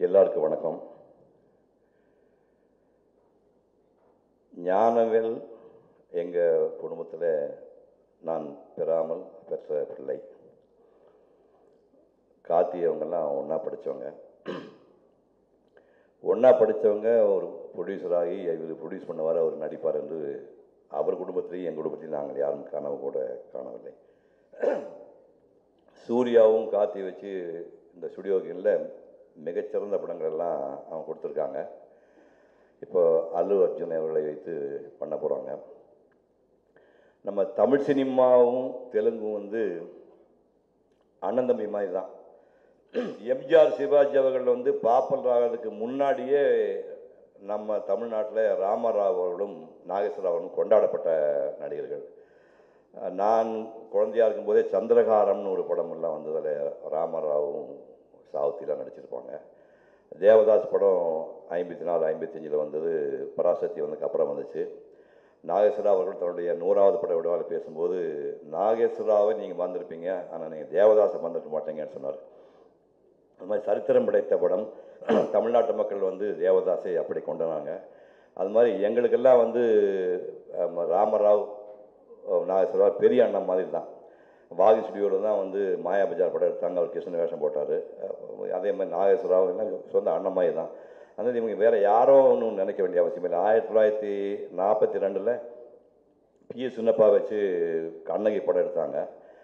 எல்லாருக்கும் வணக்கம் ஞானவேல் எங்கள் குடும்பத்தில் நான் பெறாமல் பெற்ற பிள்ளை கார்த்தி அவங்கெல்லாம் ஒன்றா படித்தவங்க ஒன்றா படித்தவங்க ஒரு ப்ரொடியூசராகி இவர் ப்ரொடியூஸ் பண்ணுவார் அவர் நடிப்பார் என்று அவர் குடும்பத்திலையும் என் குடும்பத்திலையும் நாங்கள் யாரும் கனவு கூட காணவில்லை சூர்யாவும் கார்த்தி வச்சு இந்த ஸ்டுடியோகளில் மிகச்சிறந்த படங்கள் எல்லாம் அவங்க கொடுத்துருக்காங்க இப்போ அல்லு அர்ஜுன் அவர்களை வைத்து பண்ண போகிறாங்க நம்ம தமிழ் சினிமாவும் தெலுங்கும் வந்து அண்ணன் தம்பி மாதிரி தான் எம்ஜிஆர் சிவாஜி அவர்கள் வந்து பாப்பல் ராகிறதுக்கு முன்னாடியே நம்ம தமிழ்நாட்டில் ராமராவ் அவர்களும் நாகேஸ்வர அவர்களும் கொண்டாடப்பட்ட நடிகர்கள் நான் குழந்தையா இருக்கும்போதே சந்திரகாரம்னு ஒரு படம் எல்லாம் வந்ததில் ராமராவும் சாவுத்திலாம் நடிச்சிருப்பாங்க தேவதாஸ் படம் ஐம்பத்தி நாலு ஐம்பத்தஞ்சில் வந்தது பராசக்தி வந்ததுக்கு அப்புறம் வந்துச்சு நாகேஸ்வரா அவர்கள் தன்னுடைய நூறாவது பட விடவால் பேசும்போது நாகேஸ்வராவை நீங்கள் வந்திருப்பீங்க ஆனால் நீங்கள் தேவதாசை வந்திருக்க மாட்டீங்கன்னு சொன்னார் அது மாதிரி சரித்திரம் படைத்த படம் தமிழ்நாட்டு மக்கள் வந்து தேவதாஸை அப்படி கொண்டாடுனாங்க அது மாதிரி எங்களுக்கெல்லாம் வந்து ஆம், ராமராவ் நாகேஸ்வரா பெரிய அண்ணன் மாதிரி தான் வாகி ஸ்டுடியோவில் தான் வந்து மாயா பஜார் படம் எடுத்தாங்க அவர் கிருஷ்ண வேஷம் போட்டார் அதே மாதிரி நாகேஸ்வராவும் எல்லாம் சொந்த அண்ணன் மாதிரி தான் அதனால் இவங்க வேறு யாரோ ஒன்றும் நினைக்க வேண்டிய அவசியம் இல்லை ஆயிரத்தி தொள்ளாயிரத்தி நாற்பத்தி ரெண்டில் பி சின்னப்பா வச்சு கண்ணகி படம் எடுத்தாங்க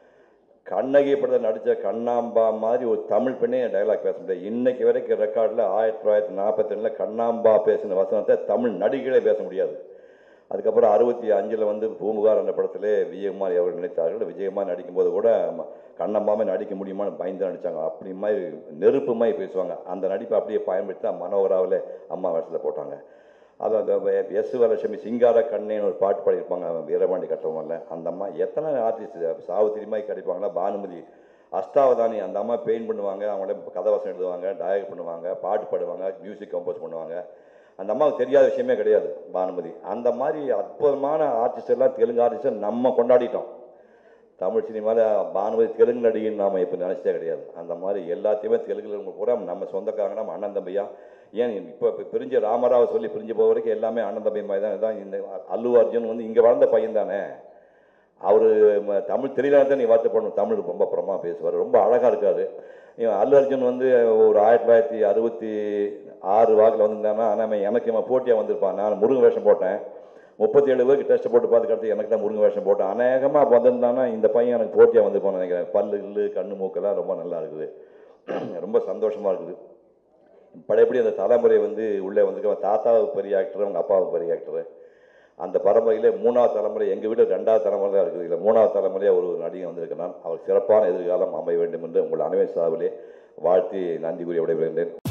கண்ணகி படத்தை நடித்த கண்ணாம்பா மாதிரி ஒரு தமிழ் பெண்ணே டயலாக் பேச முடியாது இன்னைக்கு வரைக்கும் ரெக்கார்டில் ஆயிரத்தி தொள்ளாயிரத்தி நாற்பத்தி ரெண்டில் கண்ணாம்பா பேசின வசனத்தை தமிழ் நடிகளே பேச முடியாது அதுக்கப்புறம் அறுபத்தி அஞ்சில் வந்து பூமுகார் என்ற படத்திலே விஜயகுமார் அவர்கள் நினைத்தார்கள் விஜயகுமார் நடிக்கும்போது கூட ம- கண்ணம்மாமே நடிக்க முடியுமான்னு பயந்து நடித்தாங்க அப்படி மாதிரி நெருப்பு மாதிரி பேசுவாங்க அந்த நடிப்பை அப்படியே பயன்படுத்தி தான் மனோகராவில் அம்மா வேஷத்தில் போட்டாங்க அது அந்த எஸ் வரலட்சுமி சிங்கார கண்ணேன்னு ஒரு பாட்டு பாடியிருப்பாங்க அவன் வீரபாண்டி கட்டவங்கல்ல அந்த அம்மா எத்தனை ஆர்டிஸ்ட் சாவித்திரி மாதிரி கிடைப்பாங்களா பானுமதி அஷ்டாவதானி அந்த அம்மா பெயிண்ட் பண்ணுவாங்க அவங்களே கதவசம் எழுதுவாங்க டயக் பண்ணுவாங்க பாட்டு பாடுவாங்க மியூசிக் கம்போஸ் பண்ணுவாங்க அந்த அம்மாவுக்கு தெரியாத விஷயமே கிடையாது பானுமதி அந்த மாதிரி அற்புதமான ஆர்டிஸ்ட் எல்லாம் தெலுங்கு ஆர்டிஸ்ட்டை நம்ம கொண்டாடிட்டோம் தமிழ் சினிமாவில் பானுமதி தெலுங்கு நடிகைன்னு நாம் இப்போ நினச்சதே கிடையாது அந்த மாதிரி எல்லாத்தையுமே தெலுங்குல இருக்க பூரா நம்ம சொந்தக்காரங்க நம்ம அண்ணன் தம்பியா ஏன் இப்போ இப்போ பிரிஞ்ச ராமராவை சொல்லி பிரிஞ்சு போக வரைக்கும் எல்லாமே அண்ணன் தம்பி மாதிரி தான் இதான் இந்த அல்லு அர்ஜுன் வந்து இங்கே வளர்ந்த பையன் தானே அவர் தமிழ் தெரியல தான் நீ வார்த்தை பண்ணணும் தமிழ் ரொம்ப புறமா பேசுவார் ரொம்ப அழகாக இருக்காரு இவன் அல்லு அர்ஜுன் வந்து ஒரு ஆயிரத்தி தொள்ளாயிரத்தி அறுபத்தி ஆறு வாக்கில் வந்திருந்தானா ஆனால் எனக்கு இவன் போட்டியாக வந்திருப்பான் நான் முருகன் வேஷம் போட்டேன் முப்பத்தி ஏழு பேருக்கு டெஸ்ட் போட்டு பார்த்து அடுத்து எனக்கு தான் முருங்கன் வேஷம் போட்டேன் அநேகமாக வந்திருந்தானா இந்த பையன் எனக்கு போட்டியாக வந்திருப்பான்னு நினைக்கிறேன் பல்லு இல்லு கண்ணு மூக்கெல்லாம் ரொம்ப நல்லா இருக்குது ரொம்ப சந்தோஷமாக இருக்குது பழையபடி அந்த தலைமுறை வந்து உள்ளே வந்துருக்க தாத்தாவுக்கு பெரிய ஆக்டர் அவங்க அப்பாவுக்கு பெரிய ஆக்டர் அந்த பரம்பரையிலே மூணாவது தலைமுறை எங்கள் வீட்டில் ரெண்டாவது தலைமுறை தான் இருக்குது இல்லை மூணாவது தலைமுறையாக ஒரு நடிகை வந்திருக்கிறான் அவர் சிறப்பான எதிர்காலம் அமைய வேண்டும் என்று உங்கள் அனைவரும் சார்பிலே வாழ்த்தி நன்றி கூறி விடைபெறுகின்றேன்